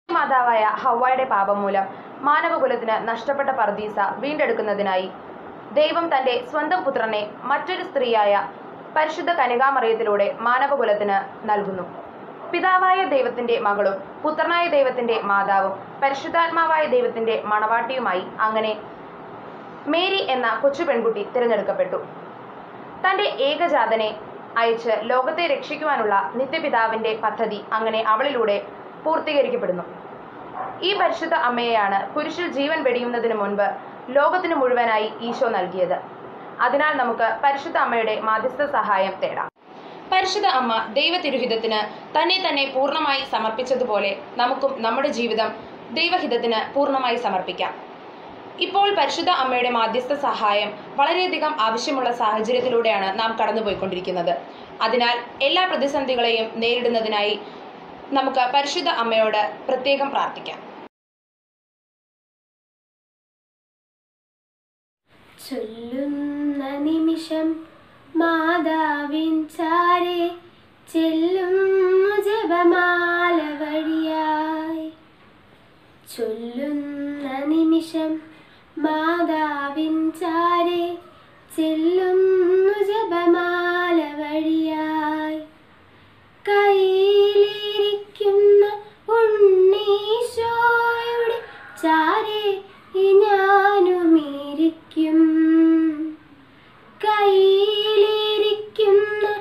മാതാവായ ഹവ്വായുടെ പാപം മൂലം മാനവകുലത്തിന് നഷ്ടപ്പെട്ട പർദീസ വീണ്ടെടുക്കുന്നതിനായി ദൈവം തന്റെ സ്വന്തം പുത്രനെ മറ്റൊരു സ്ത്രീയായ പരിശുദ്ധ കനികാമറിയത്തിലൂടെ മാനവകുലത്തിന് നൽകുന്നു പിതാവായ ദൈവത്തിന്റെ മകളും പുത്രനായ ദൈവത്തിന്റെ മാതാവും പരിശുദ്ധാത്മാവായ ദൈവത്തിന്റെ മണവാട്ടിയുമായി അങ്ങനെ മേരി എന്ന കൊച്ചു പെൺകുട്ടി തിരഞ്ഞെടുക്കപ്പെട്ടു തന്റെ ഏകജാതനെ അയച്ച് ലോകത്തെ രക്ഷിക്കുവാനുള്ള നിത്യപിതാവിന്റെ പദ്ധതി അങ്ങനെ അവളിലൂടെ പൂർത്തീകരിക്കപ്പെടുന്നു ഈ പരിശുദ്ധ അമ്മയെയാണ് കുരിശിൽ ജീവൻ വെടിയുന്നതിന് മുൻപ് ലോകത്തിന് മുഴുവനായി ഈശോ നൽകിയത് അതിനാൽ നമുക്ക് പരിശുദ്ധ അമ്മയുടെ മാധ്യസ്ഥ സഹായം തേടാം പരിശുദ്ധ അമ്മ ദൈവതിരുഹിതത്തിന് തന്നെ തന്നെ പൂർണ്ണമായി സമർപ്പിച്ചതുപോലെ നമുക്കും നമ്മുടെ ജീവിതം ദൈവഹിതത്തിന് പൂർണ്ണമായി സമർപ്പിക്കാം ഇപ്പോൾ പരിശുദ്ധ അമ്മയുടെ മാധ്യസ്ഥ സഹായം വളരെയധികം ആവശ്യമുള്ള സാഹചര്യത്തിലൂടെയാണ് നാം കടന്നുപോയിക്കൊണ്ടിരിക്കുന്നത് അതിനാൽ എല്ലാ പ്രതിസന്ധികളെയും നേരിടുന്നതിനായി നമുക്ക് പരിശുദ്ധ അമ്മയോട് പ്രത്യേകം പ്രാർത്ഥിക്കാം ചൊല്ലുന്ന നിമിഷം മാതാവിൻ ചാരെ ചെല്ലുന്നു ജപമാല വഴിയായി ചൊല്ലുന്ന നിമിഷം മാതാവിൻ ചാരെ ചെല്ലുന്നു ജപമാല വഴിയായി കയ്യിലിരിക്കുന്ന ഉണ്ണീശോയുടെ ചാരെ ഞാനുമിരിക്കും കയ്യിലിരിക്കുന്ന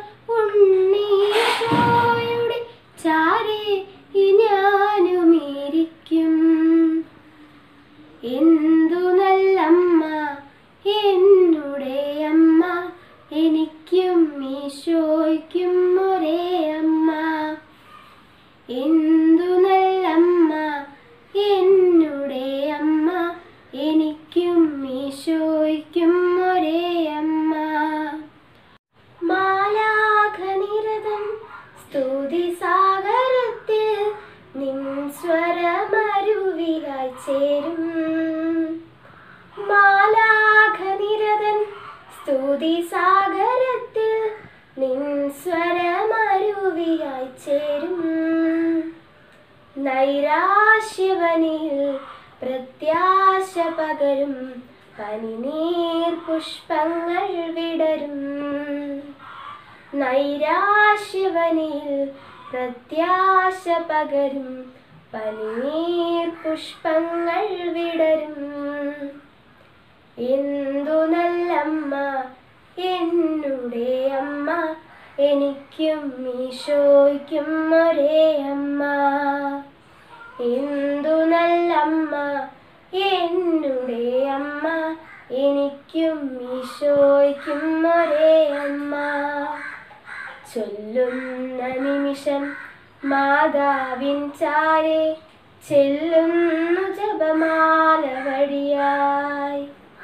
ഉണ്ണീശോയുടെ ചാരെ ഞാനുമിരിക്കും എന്തു നല്ലമ്മ എന്നുടെ അമ്മ എനിക്കും ഈശോയ്ക്കും ഒരേ അമ്മ എന്തു നല്ലമ്മ എന്നുടെ അമ്മ എനിക്കും ഈശോയ്ക്കും ഒരേ അമ്മ മാലാഖനിരതം സ്തുതി സാഗരത്തിൽ നിൻ സ്വരമരുവിലായി ചേരും മാലാഖനിരതൻ സ്തുതി സാഗരത്തിൽ നിൻ സ്വരമരുവിയായി ചേരും നൈരാശ്യവനിൽ പ്രത്യാശ പകരും പനിനീർ പുഷ്പങ്ങൾ വിടരും നൈരാശ്യവനിൽ പ്രത്യാശ പകരും പനിനീർ പുഷ്പങ്ങൾ വിടരും എന്തു നല്ലമ്മ എന്നുടെ അമ്മ എനിക്കും ഈശോയ്ക്കും ഒരേ അമ്മ എന്തു നല്ലമ്മ എന്നുടെ അമ്മ എനിക്കും ഈശോയ്ക്കും ഒരേ അമ്മ ചൊല്ലുന്ന നിമിഷം മാതാവിൻ ചാരെ ചെല്ലുന്നു ജപമാല വഴിയായി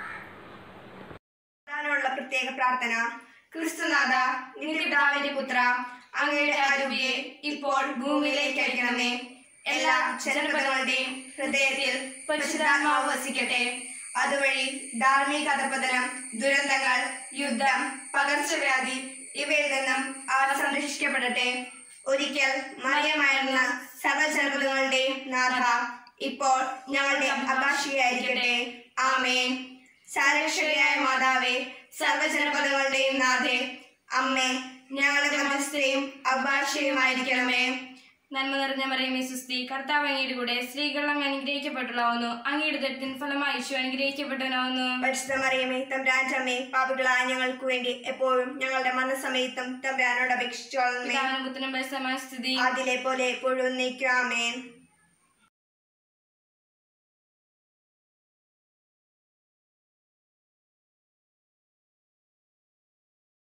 ാനുള്ള പ്രത്യേക പ്രാർത്ഥന ക്രിസ്തുനാഥ നിത്യപിതാവിന്റെ പുത്ര അങ്ങയുടെ ആരോഗ്യെ ഇപ്പോൾ ഭൂമിയിലേക്ക് അയക്കണമേ എല്ലാ ജനപദങ്ങളുടെയും ഹൃദയത്തിൽ പരിശുദ്ധാത്മാവ് വസിക്കട്ടെ അതുവഴി ധാർമ്മിക അധപതനം ദുരന്തങ്ങൾ യുദ്ധം പകർച്ചവ്യാധി ഇവയിൽ നിന്നും അവർ സംരക്ഷിക്കപ്പെടട്ടെ ഒരിക്കൽ മറിയമായിരുന്ന സർവ്വജനപദങ്ങളുടെയും നാഥ ഇപ്പോൾ ഞങ്ങളുടെ അഭാഷികയായിരിക്കട്ടെ ആമേൻ സാരക്ഷകയായ മാതാവേ സർവജനപദങ്ങളുടെയും നാഥേ അമ്മേ ഞങ്ങളുടെ മധ്യസ്ഥയും അഭാഷയുമായിരിക്കണമേ നന്മ നിറഞ്ഞ മറിയമേ സുസ്തി കർത്താവ് അങ്ങയുടെ കൂടെ സ്ത്രീകൾ അങ്ങ് അനുഗ്രഹിക്കപ്പെട്ടുള്ളാവുന്നു അങ്ങയുടെ ദരത്തിൻ ഫലമായി ഈശോ അനുഗ്രഹിക്കപ്പെട്ടവനാവുന്നു പരിശുദ്ധ മറിയമേ തമ്പുരാൻറ്റമ്മേ പാപികളായ ഞങ്ങൾക്ക് വേണ്ടി എപ്പോഴും ഞങ്ങളുടെ മനസ്സമയത്തും തമ്പുരാനോട് അപേക്ഷിച്ചോളണമേ പിതാവിനും പുത്രനും പരിസരമായ സ്ഥിതി അതിലെ പോലെ എപ്പോഴും നീക്കാമേൻ